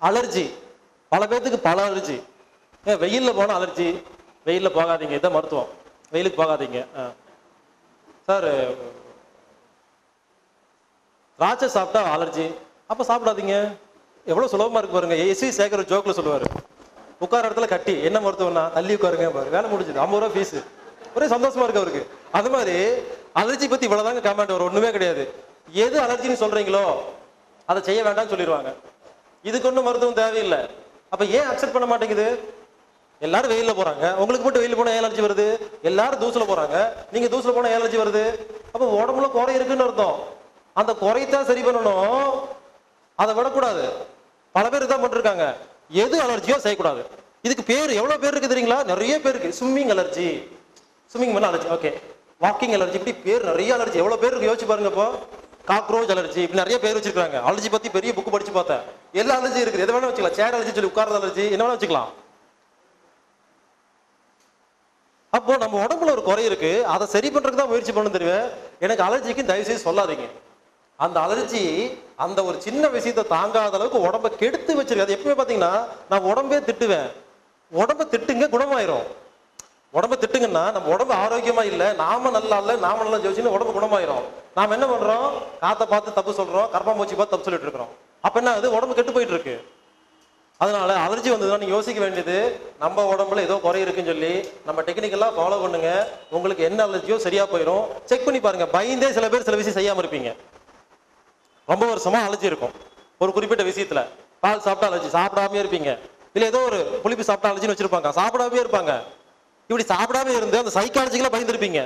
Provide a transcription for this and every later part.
Allergy பல பேர்த்துக்கு பல அலர்ஜி ஏன் வெயில்ல போனா அலர்ஜி வெயில்ல போகாதீங்க இதான் மருத்துவம் வெயிலுக்கு போகாதீங்க ஆ. சார் திராட்சை சாப்பிட்டா அலர்ஜி அப்ப சாப்பிடாதீங்க எவ்வளவு சுலபமா இருக்கு பாருங்க எஸ்வி சேகர் ஜோக்ல சொல்லுவாரு உட்கார இடத்துல கட்டி என்ன மருத்துவம்னா தள்ளி உட்காருங்க பாரு வேலை முடிஞ்சது ஐம்பது ரூபா ஃபீஸ் ஒரே சந்தோஷமா இருக்கு அவருக்கு அது மாதிரி அலர்ஜி பத்தி இவ்வளவுதாங்க கமெண்ட் வரும் ஒண்ணுமே கிடையாது எது அலர்ஜின்னு சொல்றீங்களோ அதை செய்ய வேண்டாம்னு சொல்லிடுவாங்க இதுக்கு ஒன்றும் மருத்துவம் தேவையில்லை அப்ப ஏன் அக்செப்ட் பண்ண மாட்டேங்குது எல்லாரும் வெயில்ல போறாங்க உங்களுக்கு மட்டும் வெயில்ல போனா ஏன் அலர்ஜி வருது எல்லாரும் தூசுல போறாங்க நீங்க தூசுல போனா ஏன் அலர்ஜி வருது அப்ப உடம்புல குறை இருக்குன்னு அர்த்தம் அந்த குறைத்தான் சரி பண்ணணும் அதை விடக்கூடாது பல பேர் இதான் பண்ணிருக்காங்க எது அலர்ஜியோ செய்யக்கூடாது இதுக்கு பேர் எவ்வளவு பேர் இருக்கு தெரியுங்களா நிறைய பேர் இருக்கு ஸ்விம்மிங் அலர்ஜி ஸ்விம்மிங் பண்ண அலர்ஜி ஓகே வாக்கிங் அலர்ஜி இப்படி பேர் நிறைய அலர்ஜி எவ்வளவு பேர் இருக்கு யோசிச்சு பாருங்க இப்போ காக்ரோச் அலர்ஜி இப்படி நிறைய பேர் வச்சிருக்காங்க அலர்ஜி பத்தி பெரிய புக் படிச்சு பார்த்தேன் எல்லா அலர்ஜி இருக்குது எது வேணா வச்சுக்கலாம் சேர் அலர்ஜி சொல்லி உட்கார்ந்த அலர்ஜி என்ன வேணா வச்சுக்கலாம் அப்போ நம்ம உடம்புல ஒரு குறை இருக்கு அதை சரி பண்றதுக்கு தான் முயற்சி பண்ணணும் தெரியும் எனக்கு அலர்ஜிக்கு தயவு செய்து சொல்லாதீங்க அந்த அலர்ஜி அந்த ஒரு சின்ன விஷயத்தை தாங்காத அளவுக்கு உடம்ப கெடுத்து வச்சிருக்கு அது எப்பவுமே பாத்தீங்கன்னா நான் உடம்பே திட்டுவேன் உடம்ப திட்டுங்க குணமாயிரும் உடம்ப திட்டுங்கன்னா நம்ம உடம்பு ஆரோக்கியமா இல்ல நாம நல்லா இல்ல நாம நல்லா ஜோசின்னு உடம்பு குணமாயிரும் நாம என்ன பண்றோம் காத்தை பார்த்து தப்பு சொல்றோம் கர்ப்பாம்பூச்சி பார்த்து தப்பு சொல்லிட்டு இருக்கிறோம் அப்ப என்ன அது உடம்பு கெட்டு போயிட்டு இருக்கு அதனால அலர்ஜி வந்ததுன்னா நீங்க யோசிக்க வேண்டியது நம்ம உடம்புல ஏதோ குறை இருக்குன்னு சொல்லி நம்ம டெக்னிக்கெல்லாம் ஃபாலோ பண்ணுங்க உங்களுக்கு என்ன அலர்ஜியோ சரியா போயிடும் செக் பண்ணி பாருங்க பயந்தே சில பேர் சில விஷயம் செய்யாம இருப்பீங்க ரொம்ப வருஷமா அலர்ஜி இருக்கும் ஒரு குறிப்பிட்ட விஷயத்துல பால் சாப்பிட்டா அலர்ஜி சாப்பிடாமயே இருப்பீங்க இல்ல ஏதோ ஒரு புளிப்பு சாப்பிட்டா அலர்ஜின்னு வச்சிருப்பாங்க சாப்பிடாமயே இருப்பாங்க இப்படி சாப்பிடாம இருந்து அந்த சைக்காலஜிக்கலா பயந்துருப்பீங்க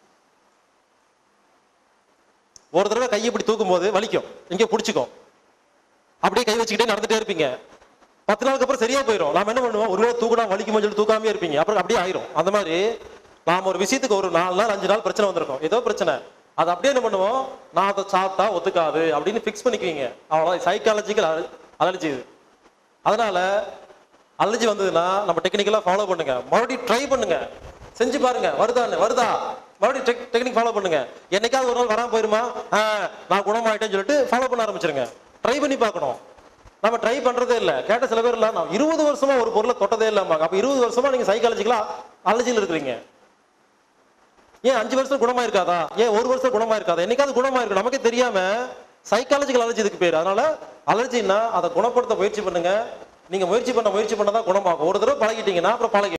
ஒரு தடவை கையை இப்படி தூக்கும் போது வலிக்கும் இங்க பிடிச்சிக்கும் அப்படியே கை வச்சுக்கிட்டே நடந்துட்டே இருப்பீங்க பத்து நாளுக்கு அப்புறம் சரியா போயிடும் நாம என்ன பண்ணுவோம் ஒரு வேளை தூக்கினா வலிக்குமோ சொல்லி தூக்காமே இருப்பீங்க அப்புறம் அப்படியே ஆயிரும் அந்த மாதிரி நாம ஒரு விஷயத்துக்கு ஒரு நாலு நாள் அஞ்சு நாள் பிரச்சனை வந்திருக்கும் ஏதோ பிரச்சனை அது அப்படியே என்ன பண்ணுவோம் நான் அதை சாப்பிட்டா ஒத்துக்காது அப்படின்னு ஃபிக்ஸ் பண்ணிக்குவீங்க அவ்வளோ சைக்காலஜிக்கல் அலர்ஜி இது அதனால அலர்ஜி வந்ததுன்னா நம்ம டெக்னிக்கலாக ஃபாலோ பண்ணுங்க மறுபடியும் ட்ரை பண்ணுங்க செஞ்சு பாருங்க வருதான்னு வருதா மறுபடியும் டெக் டெக்னிக் ஃபாலோ பண்ணுங்க என்னைக்காவது ஒரு நாள் வராம போயிருமா ஆ, நான் குணமாயிட்டேன்னு சொல்லிட்டு ஃபாலோ பண்ண ஆரம்பிச்சிருங்க ட்ரை பண்ணி பார்க்கணும் நம்ம ட்ரை பண்றதே இல்ல கேட்ட சில பேர் இல்ல நான் இருபது வருஷமா ஒரு பொருளை தொட்டதே இல்லாமாங்க அப்ப இருபது வருஷமா நீங்க சைக்காலஜிக்கலா அலர்ஜியில் இருக்கிறீங்க ஏன் அஞ்சு வருஷம் குணமா இருக்காதா ஏன் ஒரு வருஷம் குணமா இருக்காதா என்னைக்காவது குணமா இருக்கு நமக்கே தெரியாம சைக்காலஜிக்கல் அலர்ஜி இதுக்கு பேர் அதனால அலர்ஜின்னா அதை குணப்படுத்த முயற்சி பண்ணுங்க நீங்க முயற்சி பண்ண முயற்சி பண்ணதான் குணமாகும் ஒரு தடவை பழகிட்டீங்கன்னா அப்புறம் பழகி